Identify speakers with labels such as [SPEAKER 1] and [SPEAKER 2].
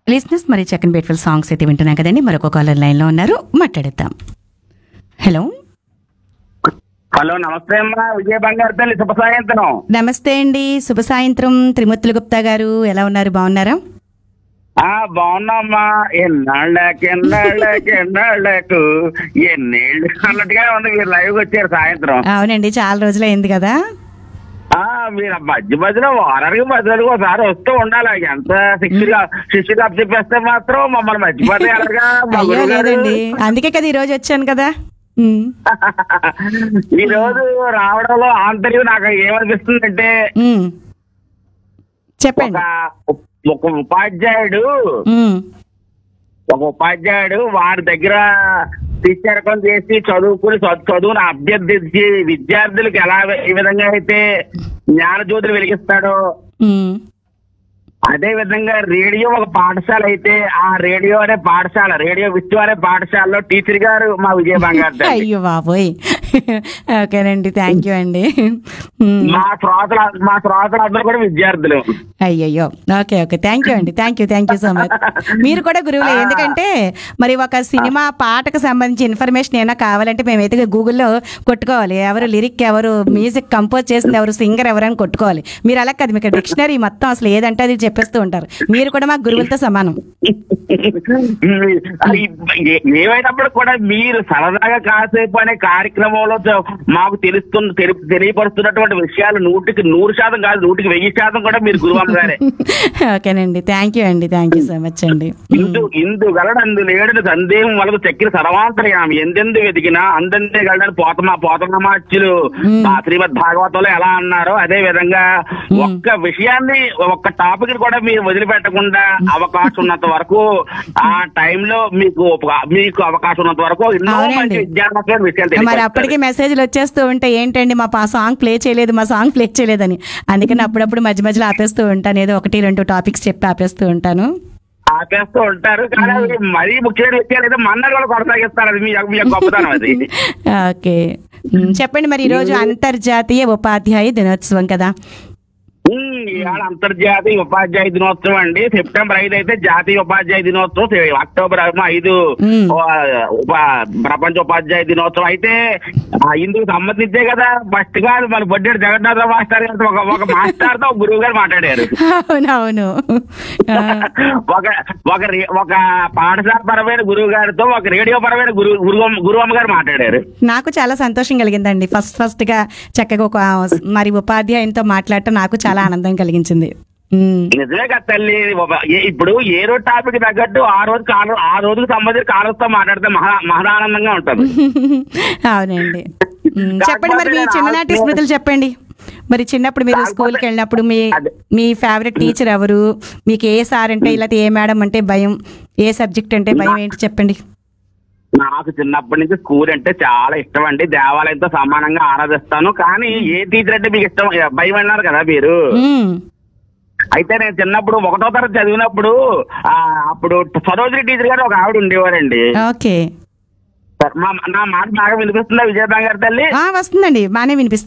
[SPEAKER 1] లిస్నెస్ మరి చక్కని beautiful songs అయితే వింటున్నాం కదండి మరొక కాలర్ లైన్లో ఉన్నారు మాట్లాడేద్దాం హలో
[SPEAKER 2] హలో నమస్తే అమ్మా విజయ బంగారు తల్లి శుభ సాయంత్రం
[SPEAKER 1] నమస్తే అండి శుభ సాయంత్రం త్రిమూర్తులు గుప్తా గారు ఎలా ఉన్నారు బాగున్నారా
[SPEAKER 2] ఆ బాగున్నామ్మా ఎన్నాళ్ళకి ఎన్నాళ్ళకి ఎన్నాళ్ళకు ఎన్నేళ్ళు అన్నట్టుగా ఉంది మీరు లైవ్ వచ్చారు సాయంత్రం
[SPEAKER 1] అవునండి చాలా రోజులు అయింది కదా
[SPEAKER 2] ఆ మీరు ఆ మధ్య మధ్యలో వారానికి మధ్యలో ఒకసారి వస్తూ ఉండాలి ఎంత శిక్షుగా శిష్యుగా చెప్పేస్తే మాత్రం మమ్మల్ని మర్చిపోతే ఎలాగా మా
[SPEAKER 1] అయ్యో
[SPEAKER 2] గురువుగారు-
[SPEAKER 1] లేదండి అందుకే కదా ఈ రోజు వచ్చాను కదా ఉమ్,
[SPEAKER 2] ఈ రోజు రావడంలో ఆంతర్యం నాకు ఏమనిపిస్తుందంటే
[SPEAKER 1] ఉమ్. చెప్పండి
[SPEAKER 2] ఒక ఒక ఉపాధ్యాయుడు
[SPEAKER 1] ఉమ్,
[SPEAKER 2] ఒక ఉపాధ్యాయుడు వారి దగ్గర శిష్యరకం చేసి చదువుకుని చ- చదువును అభ్యర్థించి విద్యార్థులకు ఎలా ఏ విధంగా అయితే జ్ఞానజ్యోతులు వెలిగిస్తాడో
[SPEAKER 1] ఉమ్.
[SPEAKER 2] అదే విధంగా రేడియో ఒక పాఠశాల అయితే ఆ రేడియో అనే పాఠశాల రేడియో విశ్వ అనే పాఠశాలలో టీచర్ గారు మా విజయ బంగారు తల్లి.
[SPEAKER 1] అయ్యో బాబోయ్ ఓకేనండి థ్యాంక్ యూ అండి ఉమ్.
[SPEAKER 2] మా శ్రోతలు మా శ్రోతలందరూ కూడా విద్యార్థులు
[SPEAKER 1] అయ్యయ్యో ఓకే ఓకే థ్యాంక్ యూ అండి thank you thank you so much మీరు కూడా గురువులే ఎందుకంటే మరి ఒక సినిమా పాటకు సంబంధించి ఇన్ఫర్మేషన్ ఏమైనా కావాలంటే మేమైతే గూగుల్లో కొట్టుకోవాలి ఎవరు లిరిక్ ఎవరు మ్యూజిక్ కంపోజ్ చేసింది ఎవరు సింగర్ ఎవరు అని కొట్టుకోవాలి మీరు అలా కాదు మీకు డిక్షనరీ మొత్తం అసలు ఏదంటే అది చెప్పేస్తూ ఉంటారు మీరు కూడా మా గురువులతో సమానం
[SPEAKER 2] ఏ- ఏమైనప్పుడు కూడా మీరు సరదాగా కాసేపు అనే కార్యక్రమంలో చ- మాకు తెలుస్తున్న తెలి- తెలియపరుస్తున్నటువంటి విషయాలు నూటికి నూరు శాతం కాదు నూటికి వెయ్యి శాతం కూడా మీరు గురువాం గారే
[SPEAKER 1] ఓకేనండి థ్యాంక్ యూ అండి థ్యాంక్ యూ సో మచ్ అండి
[SPEAKER 2] ఇందు ఇందు గలడందు లేడని సందేహం వలకు చక్కెర సర్వాంతర్యామి ఎందెందు వెతికినా అందందే గలడని పోతమా పోతమాచ్యులు ఆ శ్రీమద్ భాగవతంలో ఎలా అన్నారో అదే విధంగా ఒక్క విషయాన్ని ఒక్క టాపిక్ కూడా మీరు వదిలిపెట్టకుండా అవకాశం ఉన్నంత వరకు ఆ టైంలో మీకు ఉప- మీకు అవకాశం ఉన్నంత వరకు ఎన్నో
[SPEAKER 1] అవునండి.
[SPEAKER 2] మంచి విద్యాత్మకమైన విషయాలు
[SPEAKER 1] మరి
[SPEAKER 2] తెలియజేస్తారు.
[SPEAKER 1] అప్పటికే మెసేజ్లు వచ్చేస్తూ ఉంటే ఏంటండి మా పా సాంగ్ ప్లే చేయలేదు మా సాంగ్ ప్లే చేయలేదని అందుకని అప్పుడప్పుడు మధ్య మధ్యలో ఆపేస్తూ ఉంటాను ఏదో ఒకటి రెండు టాపిక్స్ చెప్పి ఆపేస్తూ ఉంటాను
[SPEAKER 2] ఆపేస్తూ ఉంటారు కానీ అవి మరీ ముఖ్యమైన విషయాలు ఏదో మన్నలు కూడా కొనసాగిస్తారు అది మీ మీ యొక్క గొప్పతనం అది
[SPEAKER 1] ఓకే ఉమ్, చెప్పండి మరి ఈరోజు అంతర్జాతీయ ఉపాధ్యాయ దినోత్సవం కదా
[SPEAKER 2] ఉమ్, ఇవాళ అంతర్జాతీయ ఉపాధ్యాయ దినోత్సవం అండి సెప్టెంబర్ ఐదు అయితే జాతీయ ఉపాధ్యాయ దినోత్సవం సె- అక్టోబర్ ఏమో ఐదు
[SPEAKER 1] ఉమ్.
[SPEAKER 2] ఆ, ఉప- ప్రపంచ ఉపాధ్యాయ దినోత్సవం అయితే ఆ, ఇందుకు సంబంధించే కదా ఫస్ట్ గా మన బొడ్డేడు జగన్నాథరావు మాస్టర్ గారితో ఒక ఒక మాస్టర్ తో ఒక గురువు గారు మాట్లాడారు
[SPEAKER 1] అవునవును ఆ,
[SPEAKER 2] ఒక ఒక రే- ఒక పాఠశాల పరమైన గురువు గారితో ఒక రేడియో పరమైన గురువు గురువు గురువమ్మ గారు మాట్లాడారు
[SPEAKER 1] నాకు చాలా సంతోషం కలిగిందండి ఫస్ట్ ఫస్ట్ గా చక్కగా ఒక మరి ఉపాధ్యాయునితో మాట్లాడటం నాకు చాలా ఆనందం కలిగించింది ఉమ్,
[SPEAKER 2] నిజమే కదా తల్లి ఒక- ఏ- ఇప్పుడు ఏ రోజు టాపిక్ తగ్గట్టు ఆ రోజు కాలం ఆ రోజుకు సంబంధించి కాలంతో మాట్లాడితే మహా మహదానందంగా ఉంటది
[SPEAKER 1] అవునండి ఉమ్, చెప్పండి మరి మీ చిన్ననాటి స్మృతులు చెప్పండి మరి చిన్నప్పుడు మీరు స్కూల్కి వెళ్ళినప్పుడు మీ
[SPEAKER 2] అదే.
[SPEAKER 1] మీ ఫేవరెట్ టీచర్ ఎవరు మీకు ఏ సార్ అంటే ఇలా ఏ మేడం అంటే భయం ఏ సబ్జెక్ట్ అంటే భయం ఏంటి చెప్పండి
[SPEAKER 2] నాకు చిన్నప్పటి నుంచి స్కూల్ అంటే చాలా ఇష్టం అండి దేవాలయంతో సమానంగా ఆరాధిస్తాను కానీ ఏ టీచర్ అంటే మీకు ఇష్టం భయం అన్నారు కదా మీరు
[SPEAKER 1] ఉమ్,
[SPEAKER 2] అయితే నేను చిన్నప్పుడు ఒకటో తరగతి చదివినప్పుడు ఆ, అప్పుడు సరోజిని టీచర్ గారు ఒక ఆవిడ ఉండేవారండి
[SPEAKER 1] ఓకే
[SPEAKER 2] మా నా మాట బాగా వినిపిస్తుందా విజయబాంగ్ గారి తల్లి
[SPEAKER 1] ఆ, వస్తుందండి బాగానే వినిపిస్తుంది